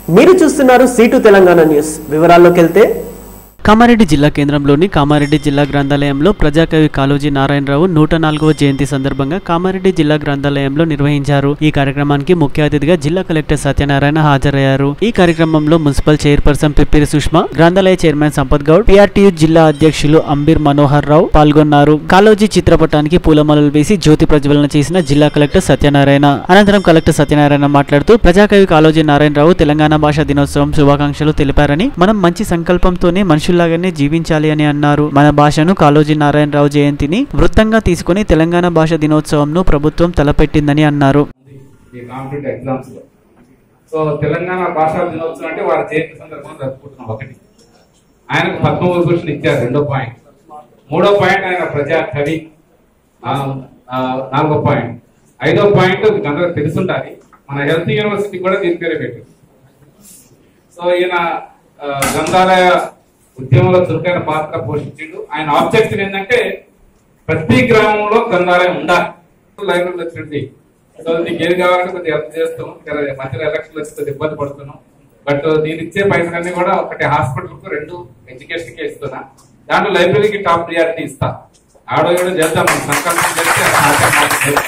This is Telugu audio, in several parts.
మీరు చూస్తున్నారు సీటు తెలంగాణ న్యూస్ వివరాల్లోకి వెళ్తే కామారెడ్డి జిల్లా కేంద్రంలోని కామారెడ్డి జిల్లా గ్రంథాలయంలో ప్రజాకవి కాళోజీ నారాయణరావు నూట నాలుగవ జయంతి సందర్భంగా కామారెడ్డి జిల్లా గ్రంథాలయంలో నిర్వహించారు ఈ కార్యక్రమానికి ముఖ్య అతిథిగా జిల్లా కలెక్టర్ సత్యనారాయణ హాజరయ్యారు ఈ కార్యక్రమంలో మున్సిపల్ చైర్పర్సన్ పిప్పిరి సుష్మా గ్రంథాలయ చైర్మన్ సంపత్ గౌడ్ పిఆర్టీయు జిల్లా అధ్యక్షులు అంబీర్ మనోహర్ రావు పాల్గొన్నారు కాళోజీ చిత్రపటానికి పూలమాలలు వేసి జ్యోతి ప్రజ్వలన చేసిన జిల్లా కలెక్టర్ సత్యనారాయణ అనంతరం కలెక్టర్ సత్యనారాయణ మాట్లాడుతూ ప్రజాకవి కాళోజీ నారాయణరావు తెలంగాణ భాషా దినోత్సవం శుభాకాంక్షలు తెలిపారని మనం మంచి సంకల్పంతోనే మనుషుల్లాగానే జీవించాలి అని అన్నారు మన భాషను కాళోజీ నారాయణరావు జయంతిని వృత్తంగా తీసుకుని తెలంగాణ భాషా దినోత్సవంను ప్రభుత్వం తలపెట్టిందని అన్నారు ఈ కాంపిటేటివ్ ఎగ్జామ్స్ లో సో తెలంగాణ భాషా దినోత్సవం అంటే వారి జయంతి సందర్భంగా జరుపుకుంటున్నాం ఒకటి ఆయనకు పద్మవిభూషణ్ ఇచ్చారు రెండో పాయింట్ మూడో పాయింట్ ఆయన ప్రజా కవి ఆ, ఆ, నాలుగో పాయింట్ ఐదో పాయింట్ మీకు అందరికి తెలుసుండాలి మన హెల్త్ యూనివర్సిటీ కూడా దీని పేరే పెట్టింది సో ఈయన ఆ, గ్రంథాలయ ఉద్యమంలో చురుకైన పాత్ర పోషించిండు ఆయన ఆబ్జెక్టివ్ ఏంటంటే ప్రతి గ్రామంలో గ్రంథాలయం ఉండాలి లైబ్రరీలో వచ్చింది సో నీకు ఏది కావాలంటే కొద్దిగా హెల్ప్ చేస్తాం ఇక్కడ మధ్యలో ఎలక్షన్ వచ్చి కొద్దిగా ఇబ్బంది పడుతున్నాం బట్ నేను ఇచ్చే పైసలన్నీ కూడా ఒకటి హాస్పిటల్ కు రెండు ఎడ్యుకేషన్ కి ఇస్తున్నా దాంట్లో లైబ్రరీకి టాప్ ప్రియారిటీ ఇస్తా ఆడో ఏడో చేద్దాం మనం సంకల్పం చేస్తే అది ఆచరణ చేద్దాం.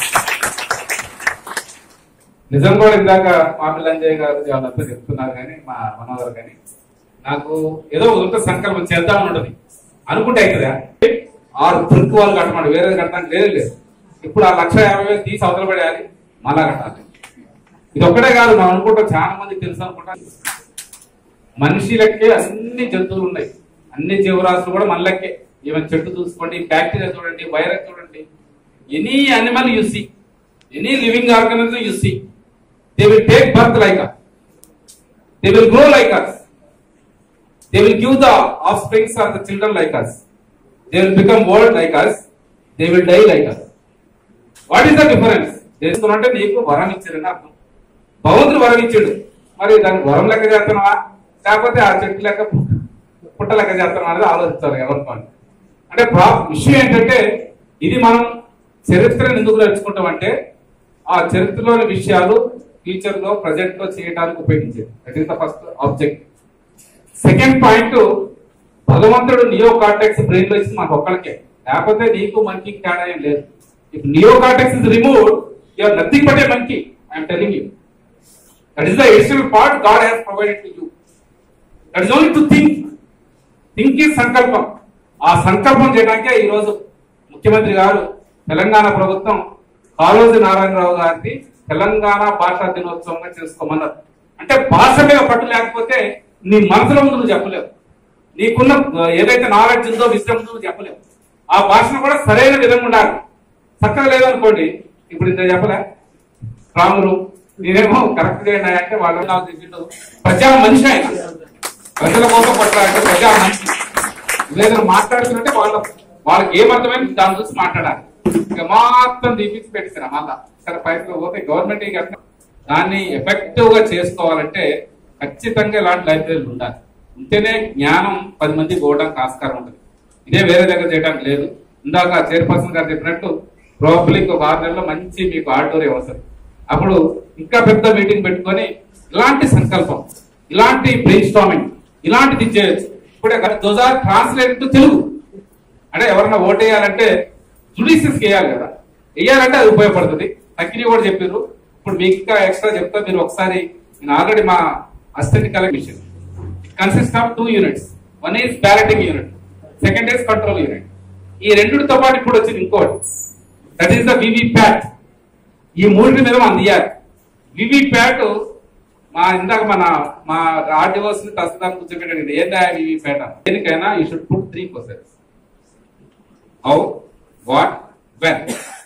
నిజం కూడా ఇందాక మా పిల్లంజయ్ గారు వాళ్ళంతా చెప్తున్నారు కానీ మా మనోహర్ కానీ నాకు ఏదో ఒక సంకల్పం చేద్దామని ఉండదు అనుకుంటే అవుతుందా ఆరు ట్రిక్ వాళ్ళు కట్టమండి వేరే కట్టడానికి లేదు లేదు ఇప్పుడు ఆ లక్ష యాభై వేలు తీసి అవతల పడేయాలి మళ్ళా కట్టాలి ఇది ఒక్కటే కాదు మనం అనుకుంటాం చాలా మంది తెలుసు అనుకుంటా మనిషి లెక్కే అన్ని జంతువులు ఉన్నాయి అన్ని జీవరాశులు కూడా మన లెక్కే ఈవెన్ చెట్టు చూసుకోండి బ్యాక్టీరియా చూడండి వైరస్ చూడండి any animal you see any living organism you see they will take birth like us they will grow like us they will give the offsprings or the children like us they will become old like us they will die like us what is the difference చేసుకున్నంటే నీకు వరం ఇచ్చారని అర్థం భగవంతుడు వరం ఇచ్చాడు మరి దానికి వరం లెక్క చేస్తున్నావా లేకపోతే ఆ చెట్టు లెక్క పుట్ట లెక్క చేస్తున్నావా అనేది ఆలోచించాలి ఎవరితో అంటే ప్రా- విషయం ఏంటంటే ఇది మనం చరిత్రను ఎందుకు నేర్చుకుంటామంటే ఆ చరిత్రలోని విషయాలు ఫ్యూచర్ లో ప్రజెంట్ లో చేయడానికి ఉపయోగించేది that is the first object second point భగవంతుడు నియో కార్టెక్స్ బ్రెయిన్ లో ఇచ్చింది మనకు ఒక్కడికే లేకపోతే నీకు మనకి తేడా ఏం లేదు if neocortex is removed you are nothing but a monkey I'm telling you that is the additional part God has provided to you that is only to think think is సంకల్పం ఆ సంకల్పం చేయడానికే ఈ రోజు ముఖ్యమంత్రి గారు తెలంగాణ ప్రభుత్వం కాళోజీ నారాయణరావు గారిని తెలంగాణ భాషా దినోత్సవంగా చేసుకోమన్నారు అంటే భాష మీద పట్టు లేకపోతే నీ మనసులో ముందు నువ్వు చెప్పలేవు నీకున్న ఆ, ఏదైతే నాలెడ్జ్ ఉందో విశ్రం ఉందో నువ్వు చెప్పలేవు ఆ భాషను కూడా సరైన విధంగా ఉండాలి చక్కగా లేదనుకోండి ఇప్పుడు ఇంత చెప్పలే రాములు నేనేమో కరెక్ట్ చేయండి అంటే వాళ్ళు నాకు తెలిసిండు ప్రజా మనిషి ఆయన ప్రజల కోసం కొట్లాడంటే ప్రజా మనిషి లేదని మాట్లాడుతుంటే వాళ్ళ వాళ్ళకి ఏమర్థమైంది దాని చూసి మాట్లాడాలి ఇక మొత్తం దీపించి పెట్టిన మళ్ళా సరే పైసలు పోతే గవర్నమెంట్ ఇక అట్లా దాన్ని ఎఫెక్టివ్ గా చేసుకోవాలంటే ఖచ్చితంగా ఇలాంటి లైబ్రరీలు ఉండాలి ఉంటేనే జ్ఞానం పది మంది పోవడానికి ఆస్కారం ఉంటుంది ఇదే వేరే దగ్గర చేయడానికి లేదు ఇందాక చైర్పర్సన్ గారు చెప్పినట్టు ప్రాబ్లీ ఒక ఆరు నెలల్లో మంచి మీకు ఆడిటోరియం వస్తుంది అప్పుడు ఇంకా పెద్ద మీటింగ్ పెట్టుకొని ఇలాంటి సంకల్పం ఇలాంటి బ్రెయిన్ స్టామింగ్ ఇలాంటిది చేయొచ్చు ఇప్పుడే those are translate to Telugu అంటే ఎవరన్నా ఓటేయాలంటే జుడిషియస్ వేయాలి కదా వేయాలంటే అది ఉపయోగపడుతుంది తగ్గిన కూడా చెప్పారు ఇప్పుడు మీకు ఇంకా ఎక్స్ట్రా చెప్తా మీరు ఒకసారి నేను ఆల్రెడీ మా assistant collection consist of two units one is balloting unit second is control unit ఈ రెండుతో పాటు ఇప్పుడు వచ్చింది ఇంకోటి that is the VVPAT ఈ మూడింటి మీద మనం తీయాలి వివి ప్యాట్ మా ఇందాక మన మా ఆర్డివోస్ ని తహసీల్దార్ కూర్చోబెట్టండి ఏందా వివి ప్యాట్ దేనికైనా you should put three questions how what when